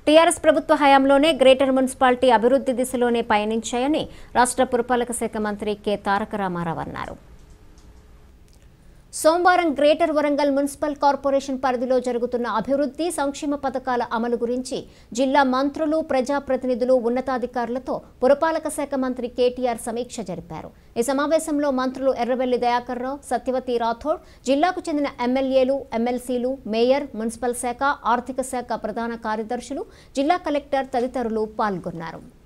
TRS ప్రభుత్వ హయాంలోనే greater municipality అభివృద్ధి దిశలోనే పయనించాయని రాష్ట్ర పురపాలక శాఖ మంత్రి కె తారక రామారావు అన్నారు సోమవారం గ్రేటర్ వరంగల్ మున్సిపల్ కార్పొరేషన్ పరిధిలో జరుగుతున్న అభివృద్ధి సంక్షేమ పథకాల అమలు గురించి జిల్లా మంత్రులు ప్రజాప్రతినిధులు ఉన్నతాధికారులతో పురపాలక శాఖ మంత్రి కేటీఆర్ సమీక్ష జరిపారు ఈ సమావేశంలో మంత్రులు ఎర్రబెల్లి దయాకర్ రావు సత్యవతి రాథోడ్ జిల్లాకు చెందిన ఎమ్మెల్యేలు ఎమ్మెల్సీలు మేయర్ మున్సిపల్ శాఖ ఆర్థిక శాఖ ప్రధాన కార్యదర్శులు జిల్లా కలెక్టర్ తదితరులు పాల్గొన్నారు